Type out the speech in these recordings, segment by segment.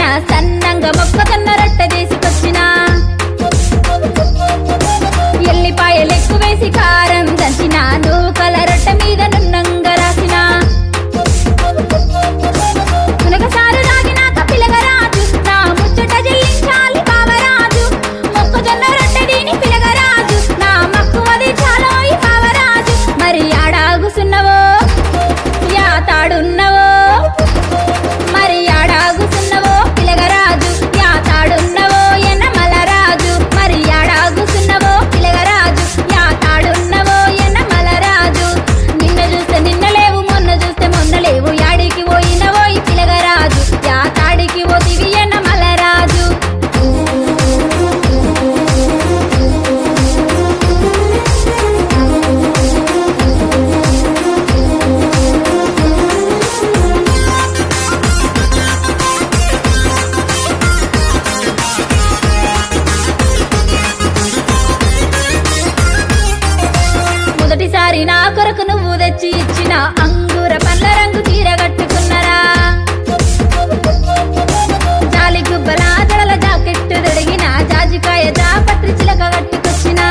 సన్నంగా మొక్కజొన్న రొట్టె తీసుకొచ్చిన ఎల్లిపాయలు ఎక్కువేసి కారం దంచిన నూకల రొట్టె మీద నున్నంగా రాసిన మునగసారు రాగినాక పిలగరాజు నా ముచ్చట చెల్లించాలి బావరాజు మొక్కజొన్న రొట్టె దీని పిలగరాజు నా మక్కువది చాలోయి బావరాజు మరి ఆడాగుసున్నవో యా తాడున్నవో మరి ఆడాగుసున్నవో పిలగరాజు యా తాడున్నవో ఎన్న మలరాజు మరి ఆడాగుసున్నవో పిలగరాజు యా తాడున్నవో ఎన్న మలరాజు నిన్న చూస్తే నిన్న లేవు మొన్న చూస్తే మొన్న లేవు యాడికి పోయినవో ఈ పిలగరాజు యా తాడికి పోతివి ఎన్న మలరాజు మొదటిసారి నా కొరకు నువ్వు తెచ్చి ఇచ్చిన అంగూర పండ్ల రంగు చీర కట్టుకున్నరా జాలి గుబ్బల జడల జాకెట్ తొడిగిన జాజికాయ జాపత్రి చిలక కట్టుకొచ్చిన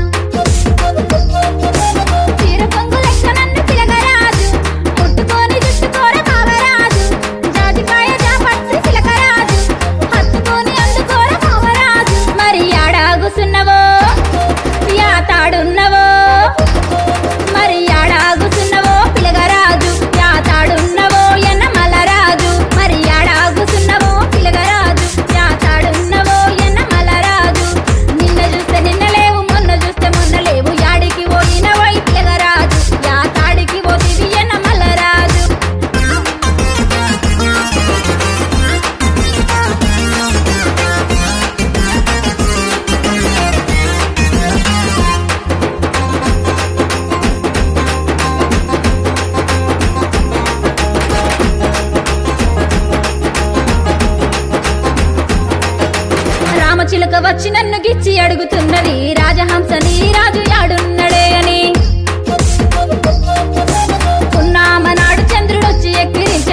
చీర కొంగు లెక్క నన్ను పిలగరాజు ముట్టుకొని చుట్టుకోర కావరాజు జాజికాయ జాపత్రి చిలకరాజు హత్తుకొని అందుకోర కావరాజు మరి ఆడాగుసున్నవో యా తాడున్నవో మరి ఆడాగుసున్నవో పిలగరాజు యా తాడున్నవో ఎన్న మలరాజు మరి ఆడాగుసున్నవో పిలగరాజు యా తాడున్నవో ఎన్న మలరాజు నిన్న చూస్తే నిన్న లేవు మొన్న చూస్తే మొన్న లేవు యాడికి పోయినవో ఈ పిలగరాజు యా తాడికి పోతివి ఎన్న మలరాజు రామచిలుక వచ్చి నన్ను గిచ్చి అడుగుతున్నది రాజహంస నీ రాజు యాడున్నడే అని ఉన్నామనాడు చంద్రుడొచ్చి ఎక్కిరించ